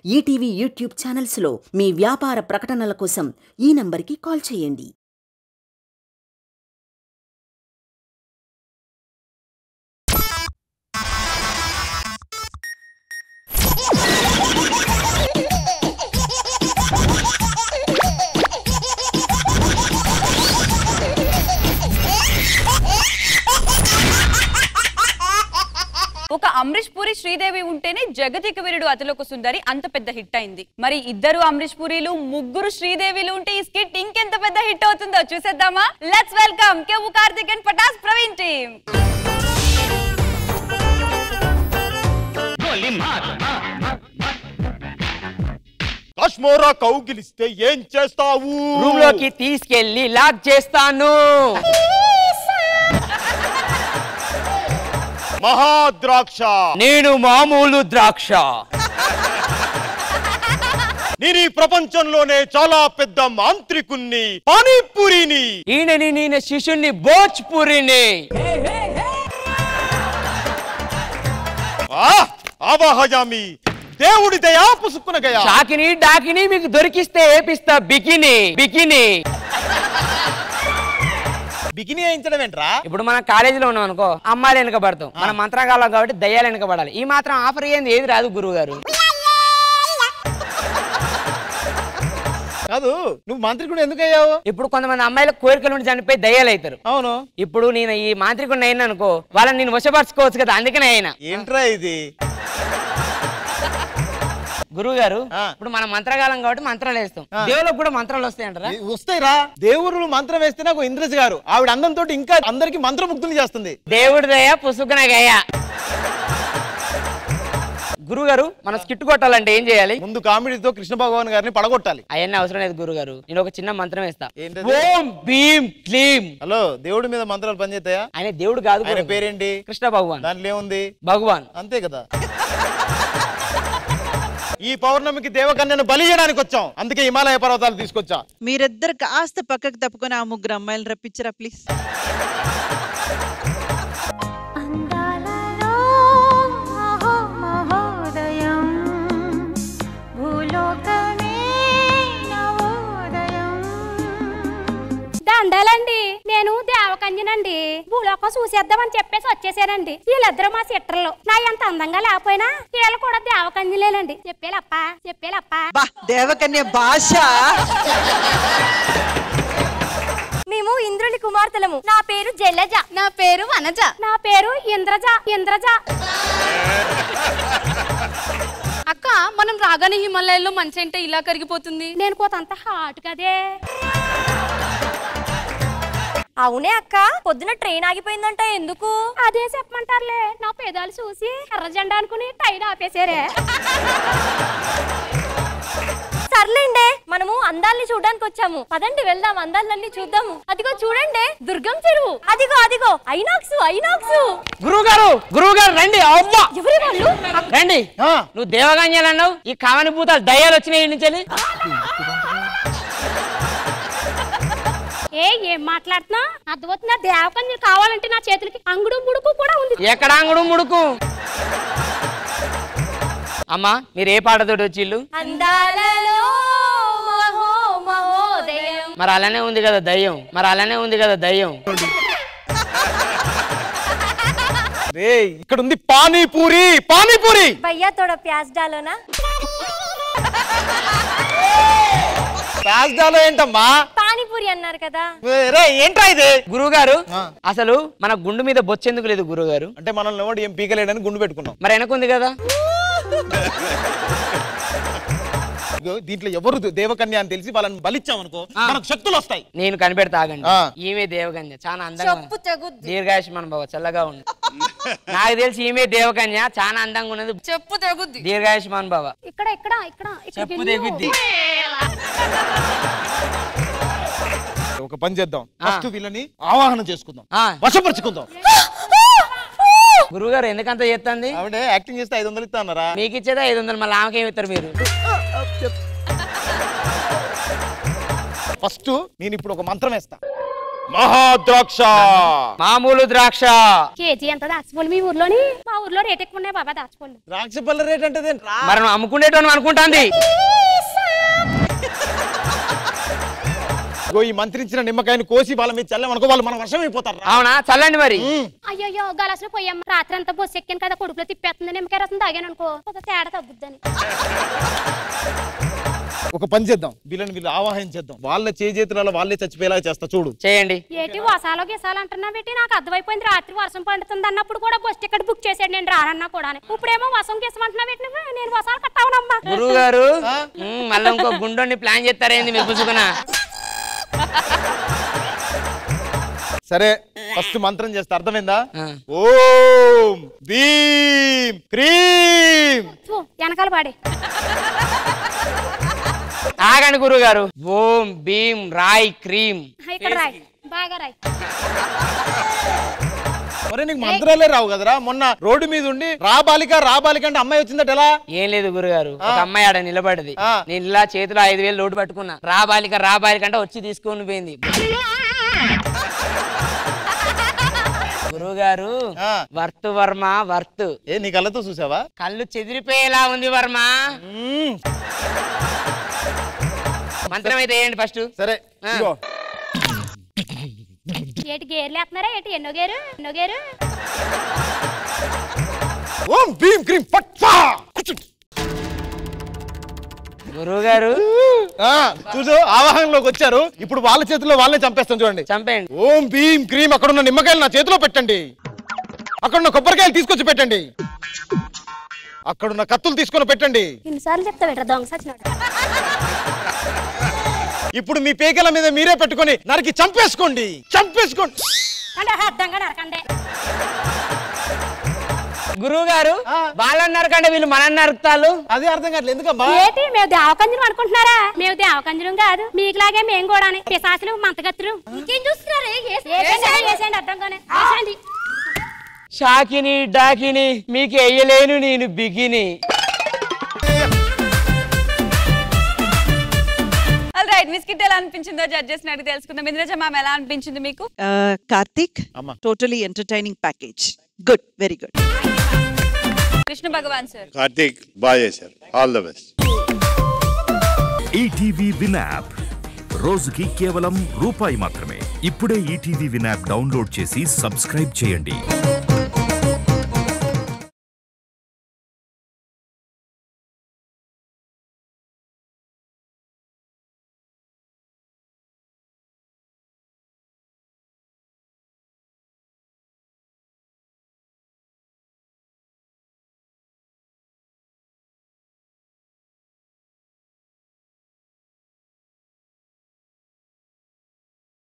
ETV YouTube ఛానల్స్లో మీ వ్యాపార ప్రకటనల కోసం ఈ నంబర్కి కాల్ చేయండి ఒక అమరీష్ పూరి శ్రీదేవి ఉంటేనే జగతిక వీరుడు అతిలోక సుందరి అంత పెద్ద హిట్ అయింది మరి ఇద్దరు అమరీష్ పూరీలు ముగ్గురు శ్రీదేవిలు ఉంటే ఈ స్కిట్ ఇంకెంత పెద్ద హిట్ అవుతుందో చూసేద్దామా లెట్స్ వెల్కమ్ కేవు కార్తిక్ అండ్ పటాస్ ప్రవీణ్ టీమ్ కాశ్మోరా కౌగిలిస్తే ఏం చేస్తావు రూమ్ లోకి తీసుకెళ్లి లాక్ చేస్తాను మహాద్రాక్ష నేను మామూలు ద్రాక్ష నేను ఈ ప్రపంచంలోనే చాలా పెద్ద మాంత్రికుణ్ణి పానీపూరిని ఈయనని నేను శిష్యుణ్ణి భోజ్పురిని ఆ, ఆవాహయామి దేవుడి దయా పుసుక్కున గయా షాకిని డాకిని మీకు దొరికిస్తే ఏపిస్తా బికిని బికిని బిగిని వేయించడం ఏంట్రా ఇప్పుడు మనం కాలేజీలో ఉన్నాం అనుకో అమ్మాయిలు వెనకబడతాం మన మంత్రగాలం కాబట్టి దయ్యాలు వెనకబడాలి ఈ మాత్రం ఆఫర్ అయ్యింది ఏది రాదు గురువు గారు కాదు నువ్వు మంత్రికుడు ఎందుకు అయ్యావు ఇప్పుడు కొంతమంది అమ్మాయిల కోరికల నుండి చనిపోయి దయ్యాలు అవుతారు అవును ఇప్పుడు నేను ఈ మాంత్రికుడిని అయినా అనుకో వాళ్ళని నేను వశపరచుకోవచ్చు కదా అందుకనే అయినా ఏంట్రా ఇది గురువు గారు ఆ. ఇప్పుడు మన మంత్రగాలం కాబట్టి మంత్రాలు వేస్తాం దేవులకు కూడా మంత్రాలు వస్తాయంటారా వస్తాయిరా దేవుడు మంత్రం వేస్తే నాకు ఇంద్రజ్ గారు ఆవిడ అందంతో ఇంకా అందరికి మంత్రముగ్ధులు చేస్తుంది దేవుడి దయ పుసుకున గయ గురువు గారు మనం స్కిట్ కొట్టాలంటే ఏం చేయాలి ముందు కామెడీతో కృష్ణ భగవాన్ గారిని పడగొట్టాలి అవన్నీ అవసరం లేదు గురువు గారు నేను ఒక చిన్న మంత్రం వేస్తా ఏంటది? ఓం భీం క్లీం హలో దేవుడి మీద మంత్రాలు పనిచేస్తాయా ఆయన దేవుడు కాదు ఆయన గురువు. పేరేంటి కృష్ణ భగవాన్ దాంట్లో ఏముంది భగవాన్ అంతే కదా ఈ పౌర్ణమికి దేవకన్యను బలి చేయడానికి వచ్చాం అందుకే హిమాలయ పర్వతాలు తీసుకొచ్చా మీరిద్దరు కాస్త పక్కకు తప్పుకొని ఆ ముగ్గురు అమ్మాయిలు రప్పించరా ప్లీజ్ అందాలలో మహో మహోదయం భూలోకమే నవోదయం దండాలండి నేను దేవకన్యనండి భూలోకం చూసేద్దామని చెప్పేసి వచ్చేసానండి వీళ్ళిద్దరు మా సిట్టర్లు నా ఎంత అందంగా లేకపోయినా వీళ్ళు కూడా దేవకన్యలేనండి చెప్పేలప్ప చెప్పేలప్ప బా దేవకన్య భాష మేము ఇంద్రుని కుమార్తెలము నా పేరు జలజ నా పేరు వనజ నా పేరు ఇంద్రజ ఇంద్రజ అక్క మనం రాగానే హిమాలయాల్లో మంచి అంటే ఇలా కరిగిపోతుంది నేను కోతంత హాట్ కదే అవునే అక్క పొద్దున ట్రైన్ ఆగిపోయిందంట ఎందుకు అదే చెప్పమంటారులే నా పేదాలు చూసి ఎర్ర జెండా అనుకుని టైర్ ఆపేశారే సర్లేండే మనము అందాల్ని చూడడానికి వచ్చాము పదండి వెళ్దాం అందాలన్నీ చూద్దాము అదిగో చూడండి దుర్గం చెరువు అదిగో అదిగో ఐనాక్స్ ఐనాక్స్ గురువు గారు గురువు గారు రండి అవ్వ ఎవరి వాళ్ళు రండి ఆ. నువ్వు దేవగాన్యాలు అన్నావు ఈ కామని భూతాలు దయ్యాలు వచ్చినాయి నుంచి ఏ ఏం మాట్లాడుతున్నా అర్థమవుతుందా దేవకన్యలు కావాలంటే నా చేతులకి అంగుడు ముడుకు కూడా ఉంది ఎక్కడ అంగుడు ముడుకు అమ్మా మీరు ఏ పాటతోటి వచ్చిళ్ళు అందాలలో మహో మహోదయం మరి అలానే ఉంది కదా దయ్యం మరి అలానే ఉంది కదా దయ్యం రే ఇక్కడ ఉంది పానీపూరి పానీపూరి భయ్యా తోడ ప్యాస్ డాలోనా ప్యాస్డాలో ఏంటమ్మా పానీపూరి అన్నారు కదా ఏ, రే ఏంట్రా ఇది గురువు గారు ఆ. అసలు మన గుండు మీద బొచ్చెందుకు లేదు గురువు గారు అంటే మనల్ని ఎవడు ఏం పీకలేడని గుండు పెట్టుకున్నాం మరి వెనకుంది కదా ఇగో దీంట్లో ఎవరు దేవకన్య అని తెలిసి వాళ్ళని బలిచ్చామనుకో మనకు శక్తులు వస్తాయి నేను కనిపెడతా ఆగండి ఆ. ఈమె దేవకన్య చాలా అందంగా ఉంది. చెప్పు తెగుద్ది దీర్ఘాయుష్మాన్ బాబు చల్లగా ఉంది నాకు తెలిసి ఈమె దేవకన్య చాలా అందంగా ఉన్నది చెప్పు తెగుద్ది దీర్ఘాయుష్మాన్ బాబా ఇక్కడ ఇక్కడ ఇక్కడ ఇక్కడికి చెప్పు వెళ్ళు. తెగుద్ది ఒక పని చేద్దాం ఫస్ట్ వీళ్ళని ఆవాహన చేసుకుందాం ఆ. వశపరుచుకుందాం గురువు గారు ఎందుకంత చేస్తుంది ఆవిడ యాక్టింగ్ చేస్తే ఐదు వందలు ఇస్తా అన్నారా మీకు ఇచ్చేదా ఐదు వందలు మళ్ళీ ఆమెకేమి ఇస్తారు మీరు ఫస్ట్ నేను ఇప్పుడు ఒక మంత్రం వేస్తా మహాద్రాక్ష మామూలు ద్రాక్ష కేజీ ఎంత దాచిపోలు మీ ఊర్లోని మా ఊర్లో రేట్ ఎక్కువ ఉన్నాయి బాబా దాచిపోలు ద్రాక్ష పళ్ళ రేట్ అంటే మరి నువ్వు అమ్ముకునేటోను అనుకుంటాంది ఇగో ఈ మంత్రించిన నిమ్మకాయని కోసి వాళ్ళ మీద చల్లమనుకో వాళ్ళు మన వర్షం అయిపోతారు అవునా చల్లండి మరి అయ్యయ్యో గలాసులో పోయాం రాత్రి అంతా బొస్సు ఎక్కాను కదా కొడుకులో తిప్పేస్తుంది నిమ్మకాయ రసం తాగాను అనుకో కొంత తేడా తగ్గుద్దని ఒక పని చేద్దాం వీళ్ళని వీళ్ళు ఆవాహించేద్దాం వాళ్ళ చేతులలో వాళ్ళే చచ్చిపోయేలా చేస్తా చూడు చేయండి ఏటి వసాలో గిసాలు అంటున్నా పెట్టి నాకు అర్థమైపోయింది రాత్రి వర్షం పండుతుంది అన్నప్పుడు కూడా బస్ టికెట్ బుక్ చేసాడు నేను రానన్నా కూడా ఇప్పుడేమో వసం గిసమంటున్నా పెట్టి నువ్వు నేను వసాలు కట్టావునమ్మా గురువు గారు మళ్ళీ ఇంకో గుండోని ప్లాన్ చేస్తారేంది మీరు పుసుకున్నా సరే ఫస్ట్ మంత్రం చేస్తే అర్థమైందా ఆ. ఓం భీం క్రీం ఫు, వెనకాల పాడే ఆగండి గురువు గారు ఓం భీం రాయ్ క్రీమ్ ఇక్కడ రాయ్ బాగా రాయ్ మరి నీకు మంత్రాలే రావు కదరా మొన్న రోడ్డు మీద ఉండి రా బాలిక రా బాలిక అంటే అమ్మాయి వచ్చిందట ఎలా ఏం లేదు గురుగారు ఒక అమ్మాయి ఆడ నిలబడింది ఆ. నేను ఇలా చేతిలో ఐదు వేలు లోటు పట్టుకున్నా రా బాలిక రా బాలిక అంటే వచ్చి తీసుకొని పోయింది గురువు గారు ఆ. వర్త్ వర్మ వర్త్ ఏ నీ కళ్ళతో చూసావా కళ్ళు చెదిరిపోయేలా ఉంది వర్మ మ్మ్. మంత్రం అయితే వేయండి ఫస్ట్ సరే ఆ. ఇదిగో. ఏటి గేర్లు వేస్తున్నారా ఏటి ఎన్నో గేరు ఎన్నో గేరు ఓం భీం క్రీం ఫట్ ఫా కుచు. గురువు గారు ఆ, చూసు ఆవాహనలోకి వచ్చారు ఇప్పుడు వాళ్ళ చేతిలో వాళ్ళని చంపేస్తాం చూడండి చంపేయండి ఓం భీం క్రీం అక్కడున్న నిమ్మకాయలు నా చేతిలో పెట్టండి అక్కడున్న కొబ్బరికాయలు తీసుకొచ్చి పెట్టండి అక్కడున్న కత్తులు తీసుకొని పెట్టండి ఎన్నిసార్లు చెప్తా పెట్టరా దొంగ సచ్చినాడు ఇప్పుడు మీ పేకల మీద మీరే పెట్టుకొని నరికి చంపేసుకోండి చంపేసుకోండి అంటే అర్థంగా నరకండి గురువు గారు ఆ. వాళ్ళన్నారు కంటే వీళ్ళు మనని నరుకుతారు అదే అర్థం కావట్లేదు ఎందుకమ్మా ఏటి మేము దేవకంజనం అనుకుంటున్నారా మేము దేవకంజనం కాదు మీకులాగే మేము కూడా పిశాసులు మంతగత్తులు ఇంకేం చూస్తున్నారు వేసేయండి అర్థంగానే వేసేయండి షాకిని డాకిని మీకు వెయ్యలేను నేను బిగిని ఆల్ రైట్ మీ స్కిట్ ఎలా అనిపించిందో జడ్జెస్ అడిగి తెలుసుకుందాం ఇంద్రజ మ్యామ్ ఎలా అనిపించింది మీకు కార్తిక్ అమ్మా. Totally entertaining package good very good Krishna Bhagavan sir Karthik బాగా చేశారు all the best ETV win app రోజుకి కేవలం రూపాయి మాత్రమే ఇప్పుడే ఈటీవీ విన్ యాప్ డౌన్లోడ్ చేసి సబ్స్క్రైబ్ చేయండి